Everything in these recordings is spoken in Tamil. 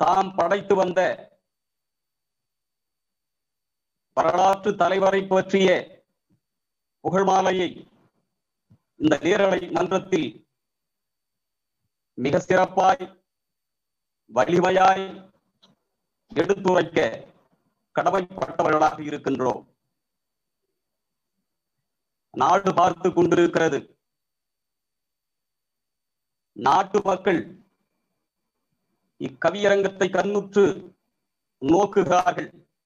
தாம் படைத்து வந்த வரலாற்று தலைவரை பற்றிய புகழ்மாலையை இந்த நேரலை மன்றத்தில் மிக சிறப்பாய் வலிமையாய் எடுத்துரைக்க கடமைப்பட்டவர்களாக இருக்கின்றோம் நாடு பார்த்து கொண்டிருக்கிறது நாட்டு மக்கள் இக்கவியரங்கத்தை கண்ணுற்று நோக்குகிறார்கள்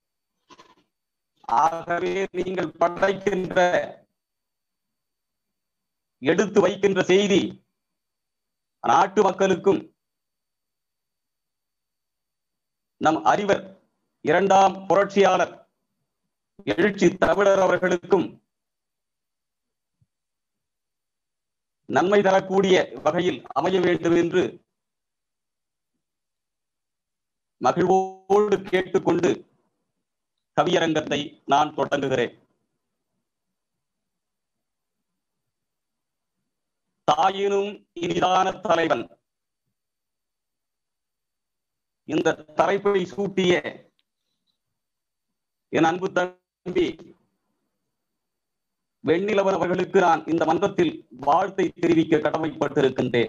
ஆகவே நீங்கள் படைக்கின்ற எடுத்து வைக்கின்ற செய்தி நாட்டு மக்களுக்கும் நம் அறிவர் இரண்டாம் புரட்சியாளர் எழுச்சி தமிழர் அவர்களுக்கும் நன்மை தரக்கூடிய வகையில் அமைய வேண்டும் என்று மகிழ்வோடு கேட்டுக்கொண்டு கவியரங்கத்தை நான் தொடங்குகிறேன் தாயினும் இனிதான தலைவன் இந்த தலைப்பை சூட்டிய என் அன்பு தம்பி வெண்ணிலவன் அவர்களுக்கு நான் இந்த மன்றத்தில் வாழ்த்தை தெரிவிக்க கடமைப்பட்டிருக்கின்றேன்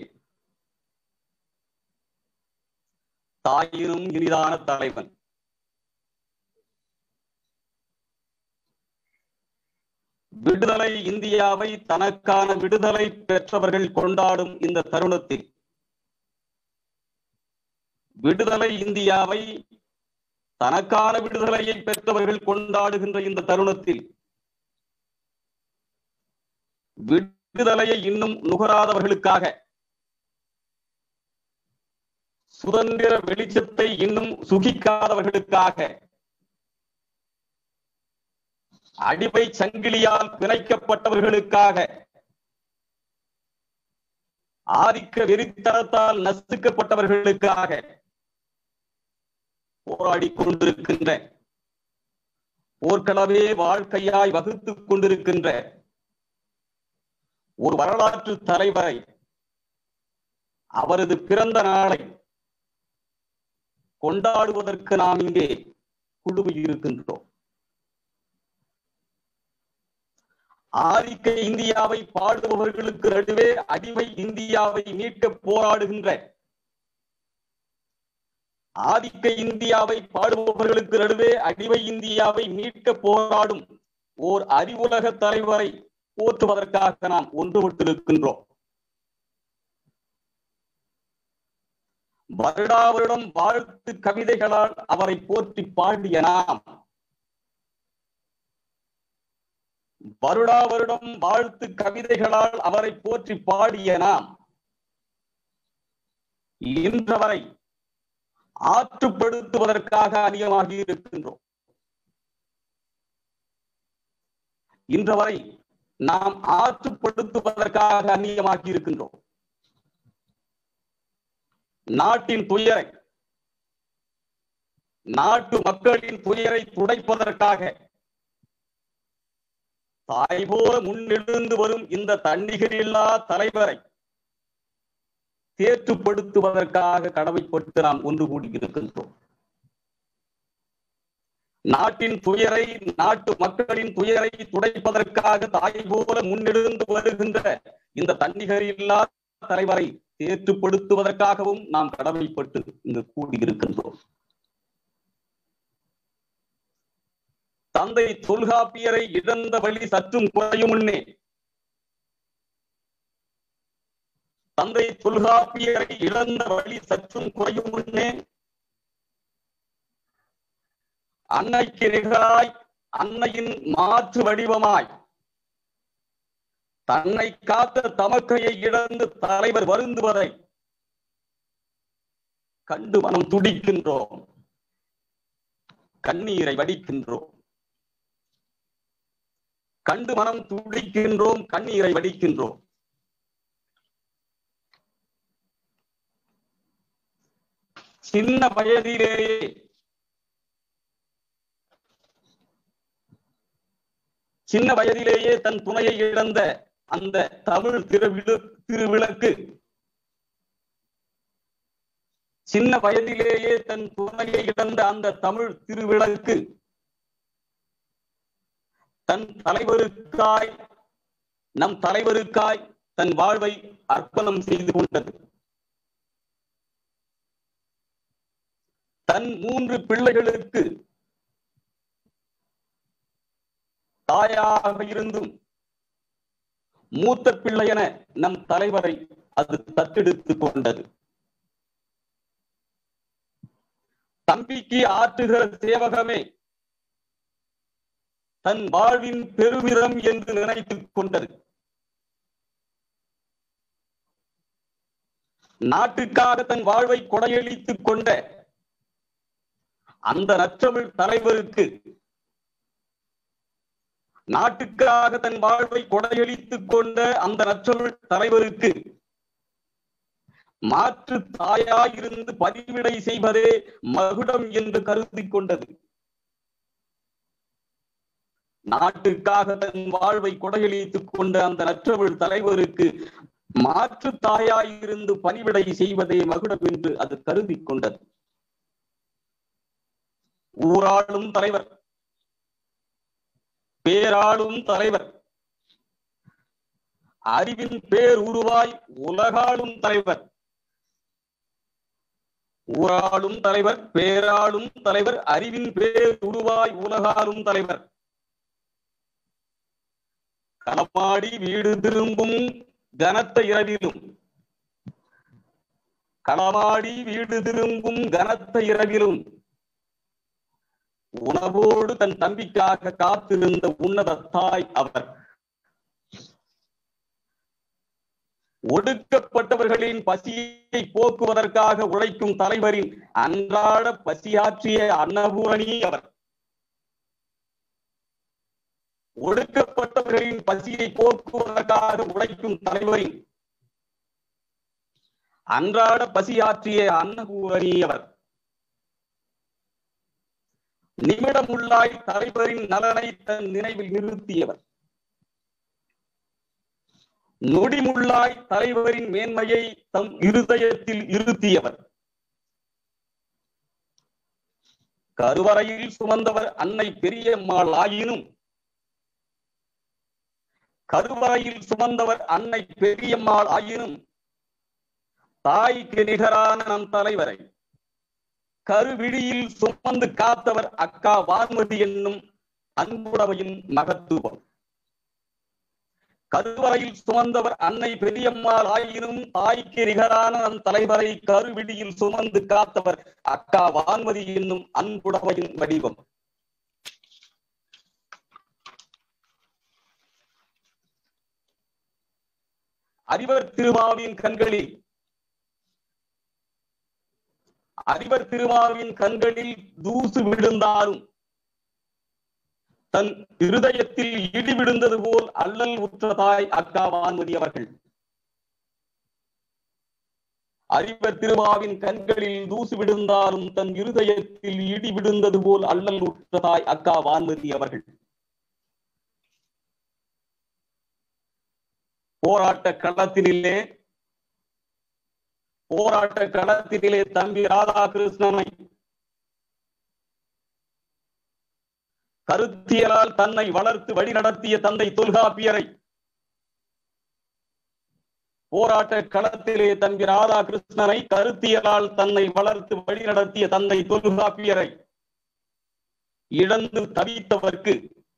தாயினும் இனிதான தலைவன் விடுதலை இந்தியாவை தனக்கான விடுதலை பெற்றவர்கள் கொண்டாடும் இந்த தருணத்தில் விடுதலை இந்தியாவை தனக்கான விடுதலையை பெற்றவர்கள் கொண்டாடுகின்ற இந்த தருணத்தில் விடுதலையை இன்னும் நுகராதவர்களுக்காக சுதந்திர வெளிச்சத்தை இன்னும் சுகிக்காதவர்களுக்காக அடிமை சங்கிலியால் பிணைக்கப்பட்டவர்களுக்காக ஆதிக்க வெறித்தனத்தால் நசுக்கப்பட்டவர்களுக்காக போராடி கொண்டிருக்கின்ற போர்க்களவே வாழ்க்கையாய் வகுத்துக் கொண்டிருக்கின்ற ஒரு வரலாற்று தலைவரை அவரது பிறந்த நாளை கொண்டாடுவதற்கு நாம் இங்கே குழுமி இருக்கின்றோம் ஆதிக்க இந்தியாவை பாடுபவர்களுக்கு நடுவே அடிமை இந்தியாவை மீட்க போராடுகின்ற ஆதிக்க இந்தியாவை பாடுபவர்களுக்கு நடுவே அடிமை இந்தியாவை மீட்க போராடும் ஓர் அறிவுலக தலைவரை போற்றுவதற்காக நாம் ஒன்றுபட்டிருக்கின்றோம் வருடா வருடம் வாழ்த்து கவிதைகளால் அவரை போற்றி பாடிய நாம் வருடா வருடம் வாழ்த்து கவிதைகளால் அவரை போற்றி பாடிய நாம் இன்றவரை ஆற்றுப்படுத்துவதற்காக அநியமாகி இருக்கின்றோம் இன்றவரை நாம் ஆற்றுப்படுத்துவதற்காக அந்நியமாக்கி இருக்கின்றோம் நாட்டின் துயரை நாட்டு மக்களின் துயரை துடைப்பதற்காக தாய் போல முன்னெழுந்து வரும் இந்த தன்னிகரில்லா தலைவரை தேற்றுப்படுத்துவதற்காக கடமைப்பட்டு நாம் ஒன்று கூடியிருக்கின்றோம் நாட்டின் துயரை நாட்டு மக்களின் துயரை துடைப்பதற்காக தாய் போல முன்னெடுந்து வருகின்ற இந்த தன்னிகரில்லா தலைவரை தேற்றுப்படுத்துவதற்காகவும் நாம் கடமைப்பட்டு இங்கு கூடியிருக்கின்றோம் தந்தை தொல்காப்பியரை இழந்த வழி சற்றும் குறையும் முன்னே தந்தை தொல்காப்பியரை இழந்த வழி சற்றும் குறையும் முன்னே அன்னைக்கு நிகராய் அன்னையின் மாற்று வடிவமாய் தன்னை காத்த தமக்கையை இழந்து தலைவர் வருந்துவதை கண்டு மனம் துடிக்கின்றோம் கண்ணீரை வடிக்கின்றோம் கண்டு மனம் துடிக்கின்றோம் கண்ணீரை வடிக்கின்றோம் சின்ன வயதிலேயே சின்ன வயதிலேயே தன் துணையை இழந்த அந்த தமிழ் திருவிழு திருவிளக்கு சின்ன வயதிலேயே தன் துணையை இழந்த அந்த தமிழ் திருவிளக்கு தன் தலைவருக்காய் நம் தலைவருக்காய் தன் வாழ்வை அர்ப்பணம் செய்து கொண்டது தன் மூன்று பிள்ளைகளுக்கு தாயாக இருந்தும் மூத்த பிள்ளை என நம் தலைவரை அது தத்தெடுத்துக் கொண்டது தம்பிக்கு ஆற்றுகிற சேவகமே தன் வாழ்வின் பெருமிதம் என்று நினைத்துக் கொண்டது நாட்டுக்காக தன் வாழ்வை கொடையளித்துக் கொண்ட அந்த நற்றமிழ் தலைவருக்கு நாட்டுக்காக தன் வாழ்வை கொடையளித்துக் கொண்ட அந்த நற்றமிழ் தலைவருக்கு மாற்று தாயாயிருந்து பதிவிடை செய்வதே மகுடம் என்று கருதி கொண்டது நாட்டுக்காக தன் வாழ்வை கொடையளித்துக் கொண்ட அந்த நற்றமிழ் தலைவருக்கு மாற்று தாயாயிருந்து பணிவிடை செய்வதே மகுடம் என்று அது கருதி கொண்டது ஊராளும் தலைவர் பேராளும் தலைவர் அறிவின் பேர் உருவாய் உலகாளும் தலைவர் ஊராளும் தலைவர் பேராளும் தலைவர் அறிவின் பேர் உருவாய் உலகாளும் தலைவர் களமாடி வீடு திரும்பும் கனத்த இரவிலும் களமாடி வீடு திரும்பும் கனத்த இரவிலும் உணவோடு தன் தம்பிக்காக காத்திருந்த உன்னத தாய் அவர் ஒடுக்கப்பட்டவர்களின் பசியை போக்குவதற்காக உழைக்கும் தலைவரின் அன்றாட பசியாற்றிய அன்னபூரணி அவர் ஒடுக்கப்பட்டவர்களின் பசியை போக்குவதற்காக உழைக்கும் தலைவரின் அன்றாட பசியாற்றிய அன்னபூரணி அவர் நிமிடமுள்ளாய் தலைவரின் நலனை தன் நினைவில் நிறுத்தியவர் நொடிமுள்ளாய் தலைவரின் மேன்மையை தம் இருதயத்தில் இருத்தியவர் கருவறையில் சுமந்தவர் அன்னை பெரியம்மாள் ஆயினும் கருவறையில் சுமந்தவர் அன்னை பெரியம்மாள் ஆயினும் தாய்க்கு நிகரான நம் தலைவரை கருவிழியில் சுமந்து காத்தவர் அக்கா வான்மதி என்னும் அன்புடமையின் மகத்துவம் கருவறையில் சுமந்தவர் அன்னை பெரியம்மாள் ஆயினும் தாய்க்கு நிகரான நம் தலைவரை கருவிழியில் சுமந்து காத்தவர் அக்கா வான்மதி என்னும் அன்புடமையின் வடிவம் அறிவர் திருமாவின் கண்களில் அறிவர் திருமாவின் கண்களில் தூசு விழுந்தாலும் தன் இருதயத்தில் இடி விழுந்தது போல் அல்லல் உற்ற தாய் அக்கா வான்மதி அவர்கள் அறிவர் திருமாவின் கண்களில் தூசு விழுந்தாலும் தன் இருதயத்தில் இடி விழுந்தது போல் அல்லல் உற்ற தாய் அக்கா வான்மதி அவர்கள் போராட்ட களத்தினிலே போராட்ட களத்திலே தம்பி ராதாகிருஷ்ணனை கருத்தியலால் தன்னை வளர்த்து வழிநடத்திய தந்தை தொல்காப்பியரை போராட்ட களத்திலே தம்பி ராதாகிருஷ்ணனை கருத்தியலால் தன்னை வளர்த்து வழிநடத்திய தந்தை தொல்காப்பியரை இழந்து தவித்தவர்க்கு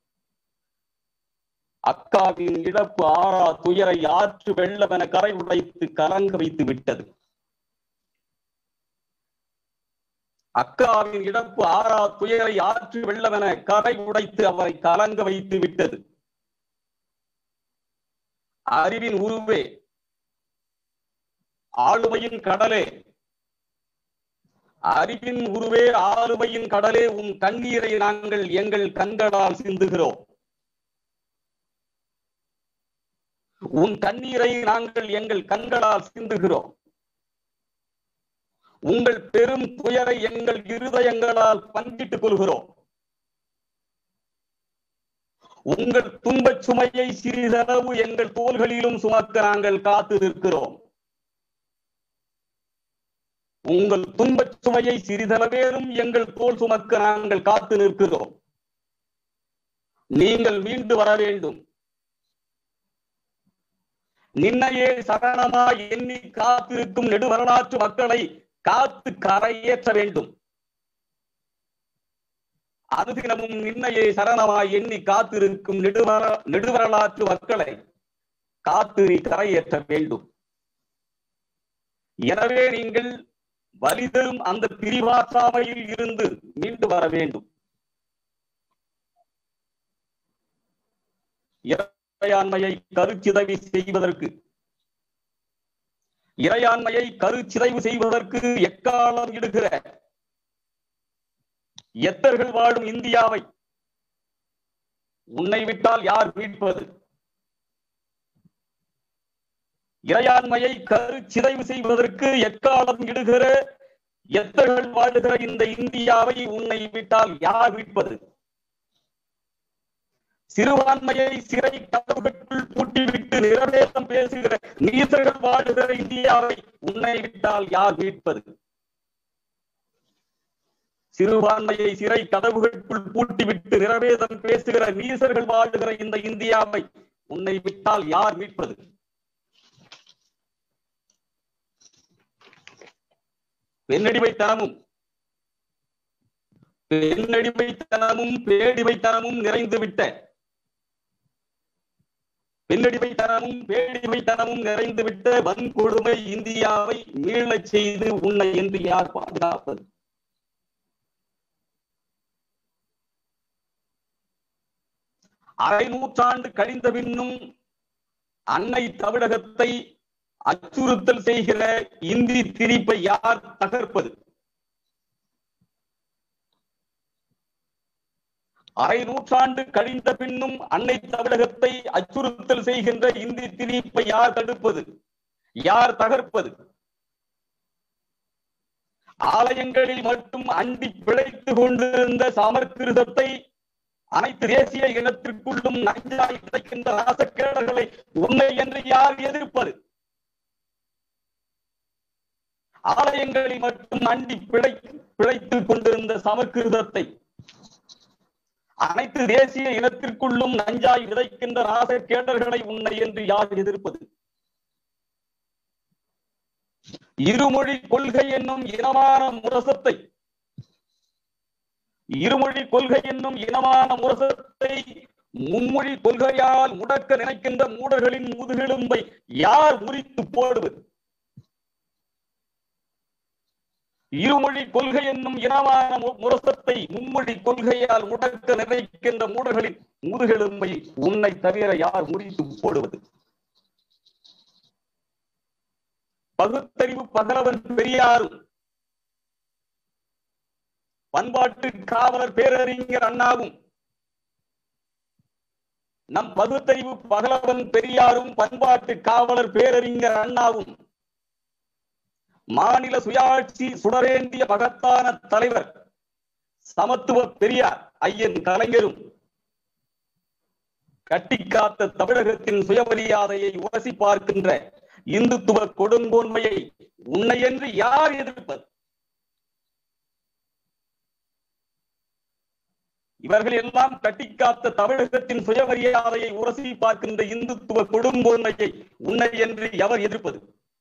அக்காவின் இழப்பு ஆறா துயரை ஆற்று வெள்ளமென கரை உடைத்து கலங்க வைத்து விட்டது அக்காவின் இழப்பு ஆறா துயரை ஆற்று வெள்ளமென கரை உடைத்து அவரை கலங்க வைத்து விட்டது அறிவின் உருவே ஆளுமையின் கடலே அறிவின் உருவே ஆளுமையின் கடலே உன் கண்ணீரை நாங்கள் எங்கள் கண்களால் சிந்துகிறோம் உன் கண்ணீரை நாங்கள் எங்கள் கண்களால் சிந்துகிறோம் உங்கள் பெரும் துயரை எங்கள் இருதயங்களால் பங்கிட்டுக் கொள்கிறோம் உங்கள் துன்பச் சுமையை சிறிதளவு எங்கள் தோள்களிலும் சுமக்க நாங்கள் காத்து நிற்கிறோம் உங்கள் துன்பச் சுமையை சிறிதளவேனும் எங்கள் தோல் சுமக்க நாங்கள் காத்து நிற்கிறோம் நீங்கள் மீண்டு வர வேண்டும் நின்னையே சரணமாய் எண்ணி காத்திருக்கும் நெடுவரலாற்று மக்களை காத்து கரையேற்ற வேண்டும் அதுதினமும் நின்னையே சரணமாய் எண்ணி காத்திருக்கும் நெடுவர நெடுவரலாற்று மக்களை காத்து நீ கரையேற்ற வேண்டும் எனவே நீங்கள் வலிதரும் அந்த பிரிவாற்றாமையில் இருந்து மீண்டு வர வேண்டும் இறையாண்மையை கருச்சிதைவு செய்வதற்கு இறையாண்மையை கருச்சிதைவு செய்வதற்கு எக்காலம் இடுகிற எத்தர்கள் வாழும் இந்தியாவை உன்னை விட்டால் யார் மீட்பது இறையாண்மையை கருச்சிதைவு செய்வதற்கு எக்காலம் இடுகிற எத்தர்கள் வாழுகிற இந்த இந்தியாவை உன்னை விட்டால் யார் மீட்பது சிறுபான்மையை சிறை கதவுகளுக்குள் பூட்டிவிட்டு நிறவேதம் பேசுகிற நீசர்கள் வாழுகிற இந்தியாவை உன்னை விட்டால் யார் மீட்பது சிறுபான்மையை சிறை கதவுகளுக்குள் பூட்டிவிட்டு நிறவேதம் பேசுகிற நீசர்கள் வாழுகிற இந்த இந்தியாவை உன்னை விட்டால் யார் மீட்பது பெண்ணடிமைத்தனமும் பெண்ணடிமைத்தனமும் பேடிமைத்தனமும் நிறைந்துவிட்ட பெண்ணடிமைத்தனமும் பேடிமைத்தனமும் நிறைந்துவிட்ட வன்கொடுமை இந்தியாவை மீளச் செய்து உன்னை என்று யார் பாதுகாப்பது அரை நூற்றாண்டு கழிந்த பின்னும் அன்னை தமிழகத்தை அச்சுறுத்தல் செய்கிற இந்தி திரிப்பை யார் தகர்ப்பது அரை நூற்றாண்டு கழிந்த பின்னும் அன்னை தமிழகத்தை அச்சுறுத்தல் செய்கின்ற இந்தி திணிப்பை யார் தடுப்பது யார் தகர்ப்பது ஆலயங்களில் மட்டும் அண்டி பிழைத்துக் கொண்டிருந்த சமர்கிருதத்தை அனைத்து தேசிய இனத்திற்குள்ளும் நஞ்சாய் கிடைக்கின்ற நாசக்கேடர்களை உண்மை என்று யார் எதிர்ப்பது ஆலயங்களில் மட்டும் அண்டி பிழை பிழைத்துக் கொண்டிருந்த சமர்கிருதத்தை அனைத்து தேசிய இனத்திற்குள்ளும் நஞ்சாய் விதைக்கின்ற நாசக்கேடர்களை உன்னை என்று யார் எதிர்ப்பது இருமொழி கொள்கை என்னும் இனமான முரசத்தை இருமொழி கொள்கை என்னும் இனமான முரசத்தை மும்மொழி கொள்கையால் முடக்க நினைக்கின்ற மூடர்களின் முதுகெலும்பை யார் முறித்து போடுவது இருமொழி கொள்கை என்னும் இனமான மு- முரசத்தை மும்மொழி கொள்கையால் முடக்க நினைக்கின்ற மூடர்களின் முதுகெலும்பை உன்னை தவிர யார் முறித்து போடுவது பகுத்தறிவு பகலவன் பெரியாரும் பண்பாட்டு காவலர் பேரறிஞர் அண்ணாவும் நம் பகுத்தறிவு பகலவன் பெரியாரும் பண்பாட்டு காவலர் பேரறிஞர் அண்ணாவும் மாநில சுயாட்சி சுடரேந்திய மகத்தான தலைவர் சமத்துவ பெரியார் ஐயன் கலைஞரும் கட்டிக்காத்த தமிழகத்தின் சுயமரியாதையை உரசி பார்க்கின்ற இந்துத்துவ கொடுங்கோன்மையை உன்னை என்று யார் எதிர்ப்பது இவர்கள் எல்லாம் கட்டிக்காத்த தமிழகத்தின் சுயமரியாதையை உரசி பார்க்கின்ற இந்துத்துவ கொடுங்கோன்மையை உன்னை என்று எவர் எதிர்ப்பது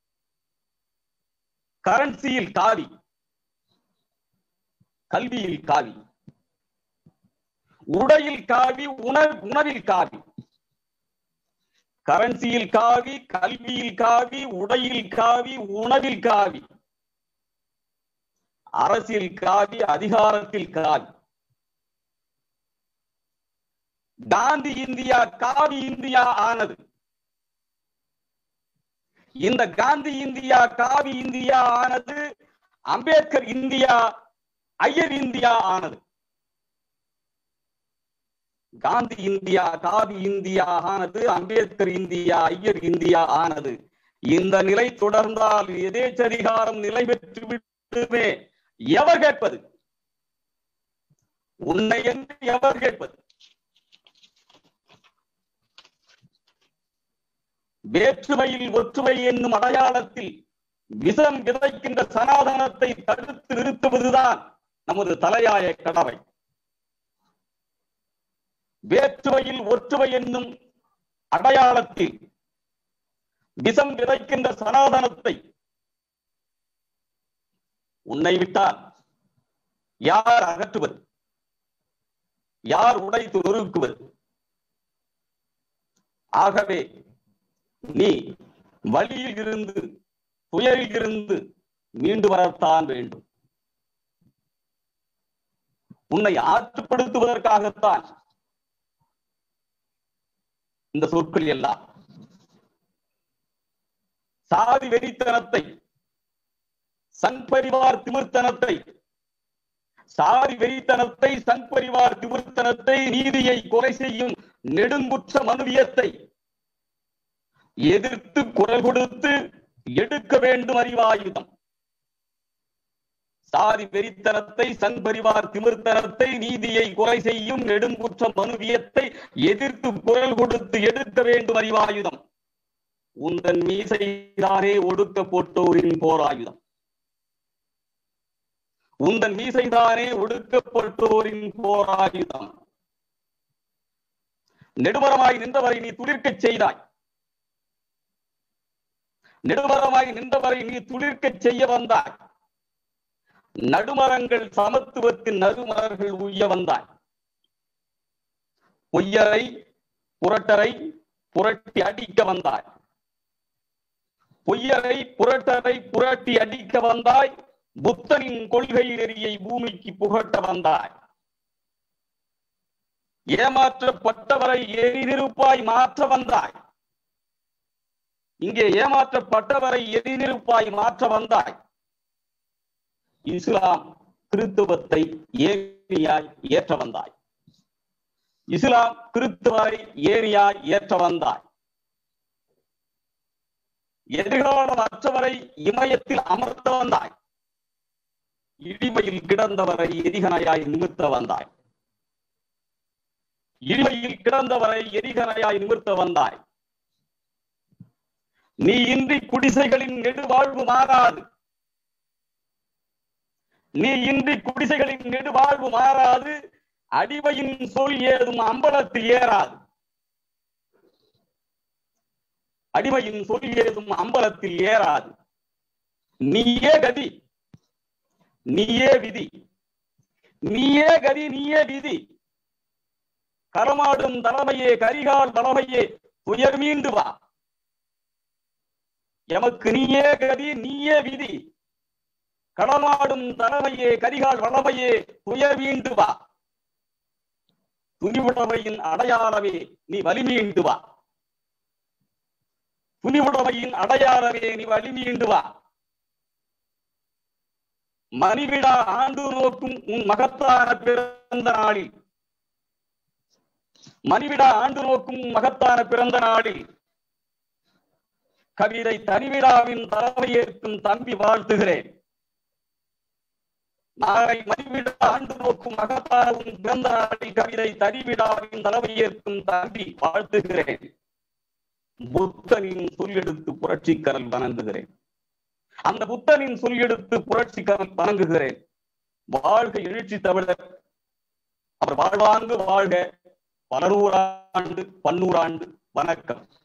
கரன்சியில் காவி கல்வியில் காவி உடையில் காவி உணவு உணவில் காவி கரன்சியில் காவி கல்வியில் காவி உடையில் காவி உணவில் காவி அரசியல் காவி அதிகாரத்தில் காவி காந்தி இந்தியா காவி இந்தியா ஆனது இந்த காந்தி இந்தியா காவி இந்தியா ஆனது அம்பேத்கர் இந்தியா ஐயர் இந்தியா ஆனது காந்தி இந்தியா காவி இந்தியா ஆனது அம்பேத்கர் இந்தியா ஐயர் இந்தியா ஆனது இந்த நிலை தொடர்ந்தால் எதேச்சதிகாரம் நிலை பெற்று விட்டுமே எவர் கேட்பது உன்னை என்று எவர் கேட்பது வேற்றுமையில் ஒற்றுமை என்னும் அடையாளத்தில் விஷம் விதைக்கின்ற சனாதனத்தை தடுத்து நிறுத்துவதுதான் நமது தலையாய கடமை வேற்றுமையில் ஒற்றுமை என்னும் அடையாளத்தில் விஷம் விதைக்கின்ற சனாதனத்தை உன்னை விட்டால் யார் அகற்றுவது யார் உடைத்து நொறுக்குவது ஆகவே நீ வழியில் இருந்து துயரில் இருந்து மீண்டு வரத்தான் வேண்டும் உன்னை ஆற்றுப்படுத்துவதற்காகத்தான் இந்த சொற்கள் எல்லாம் சாதி வெறித்தனத்தை சங்பரிவார் திமிர்த்தனத்தை சாதி வெறித்தனத்தை சங்பரிவார் திமிர்த்தனத்தை நீதியை கொலை செய்யும் நெடுங்குற்ற மனுவியத்தை எதிர்த்து குரல் கொடுத்து எடுக்க வேண்டும் அறிவாயுதம் சாதி வெறித்தனத்தை சங்பரிவார் திமிர்த்தனத்தை நீதியை கொலை செய்யும் நெடுங்குற்ற மனுவியத்தை எதிர்த்து குரல் கொடுத்து எடுக்க வேண்டும் அறிவாயுதம் உந்தன் மீசைதானே ஒடுக்க போட்டோரின் போராயுதம் உந்தன் மீசைதானே ஒடுக்கப்பட்டோரின் போராயுதம் நெடுமரமாய் நின்றவரை நீ துளிர்க்கச் செய்தாய் நெடுமரமாய் நின்றவரை நீ துளிர்க்கச் செய்ய வந்தாய் நடுமரங்கள் சமத்துவத்தின் நறுமலர்கள் உய்ய வந்தாய் பொய்யரை புரட்டரை புரட்டி அடிக்க வந்தாய் பொய்யரை புரட்டரை புரட்டி அடிக்க வந்தாய் புத்தனின் கொள்கை நெறியை பூமிக்கு புகட்ட வந்தாய் ஏமாற்றப்பட்டவரை எரிநிருப்பாய் மாற்ற வந்தாய் இங்கே ஏமாற்றப்பட்டவரை எரிநிருப்பாய் மாற்ற வந்தாய் இஸ்லாம் கிறித்துவத்தை ஏனியாய் ஏற்ற வந்தாய் இஸ்லாம் கிறித்துவரை ஏனியாய் ஏற்ற வந்தாய் எதிர்காலம் அற்றவரை இமயத்தில் அமர்த்த வந்தாய் இடிமையில் கிடந்தவரை எரிகணையாய் நிமிர்த்த வந்தாய் இடிமையில் கிடந்தவரை எரிகணையாய் நிமிர்த்த வந்தாய் நீ இன்றி குடிசைகளின் நெடுவாழ்வு மாறாது நீ இன்றி குடிசைகளின் நெடுவாழ்வு மாறாது அடிமையின் சொல் ஏதும் அம்பலத்தில் ஏறாது அடிமையின் சொல் ஏதும் அம்பலத்தில் ஏறாது நீயே கதி நீயே விதி நீயே கதி நீயே விதி கரமாடும் தலைமையே கரிகால் தலைமையே துயர் மீண்டு வா எமக்கு நீயே கதி நீயே விதி களமாடும் தலைமையே கரிகால் வளமையே துயர் மீண்டு வா துணிவுடமையின் அடையாளமே நீ வலிமீண்டு வா துணிவுடமையின் அடையாளமே நீ வலிமீண்டு வா மணிவிடா ஆண்டு நோக்கும் உன் மகத்தான பிறந்த நாளில் மணிவிடா ஆண்டு நோக்கும் உன் மகத்தான பிறந்த நாளில் கவிதை தனிவிழாவின் தலைமையேற்கும் தம்பி வாழ்த்துகிறேன் நாளை மணிவிடா ஆண்டு நோக்கும் மகத்தான உன் பிறந்த நாளில் கவிதை தனிவிழாவின் தலைமையேற்கும் தம்பி வாழ்த்துகிறேன் புத்தனின் சொல்லெடுத்து புரட்சிக்கரல் வணங்குகிறேன் அந்த புத்தனின் சொல் எடுத்து புரட்சி வணங்குகிறேன் வாழ்க எழுச்சி தமிழர் அவர் வாழ்வாங்கு வாழ்க பல நூறாண்டு பன்னூறாண்டு வணக்கம்